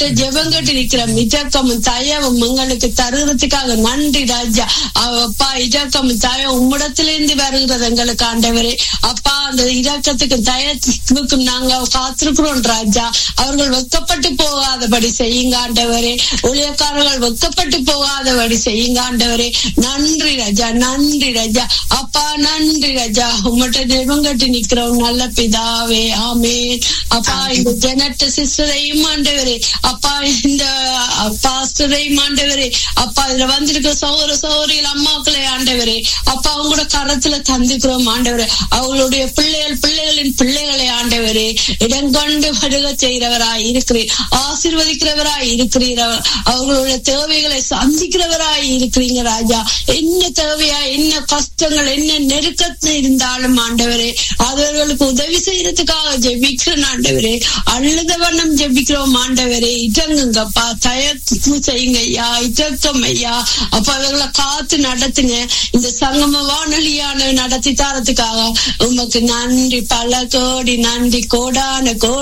ஜெபங்கட்டு நிக்கிற மிஜக்கமும் தயவும் எங்களுக்கு தருகிறதுக்காக நன்றி ராஜா அப்பா இஜக்கமும் தயம் உம்மிடத்திலிருந்து வருகிறது எங்களுக்கு ஆண்டவரே அப்பா அந்த இரக்கத்துக்கு தயத்துக்கும் நாங்க காத்திருக்கிறோம் ராஜா அவர்கள் வெக்கப்பட்டு போகாதபடி செய்யுங்க ஆண்டவரே ஊழியக்காரர்கள் வெக்கப்பட்டு போகாதபடி செய்யுங்க ஆண்டவரே நன்றி ராஜா நன்றி ராஜா அப்பா நன்றி ராஜா உங்கள்கிட்ட ஜெபங்கட்டு நிக்கிறோம் நல்ல பிதாவே ஆமேன் அப்பா இந்த ஜெனட்ட சிஸ்டரையும் ஆண்டவரே அப்பா இந்த பாஸ்டரையும் ஆண்டவரே அப்பா இதுல வந்திருக்க சௌர சௌரியில் அம்மாக்களை ஆண்டவரே அப்பா அவங்களோட கரத்துல தந்துக்கிறோம் ஆண்டவரே அவங்களுடைய பிள்ளைகள் பிள்ளைகளின் பிள்ளைகளை ஆண்டவரே இடங்கொண்டு வருக செய்கிறவராய் இருக்கிறீர் ஆசிர்வதிக்கிறவராய் இருக்கிறீர் அவர்களுடைய தேவைகளை சந்திக்கிறவராய் இருக்கிறீங்க ராஜா என்ன தேவையா என்ன கஷ்டங்கள் என்ன நெருக்கத்தில் இருந்தாலும் ஆண்டவரே அவர்களுக்கு உதவி செய்யறதுக்காக ஜெபிக்கிறோம் ஆண்டவரே அழுத வண்ணம் ஜெபிக்கிறோம் ஆண்டவரே இட்டங்குங்கப்பா தயத்து செய்யுங்க ஐயா இட்டக்கம் ஐயா அப்ப அவர்களை காத்து நடத்துங்க இந்த சங்கம வானொலியான நடத்தி தரத்துக்காக உமக்கு நன்றி பல கோடி நன்றி கோடான கோடி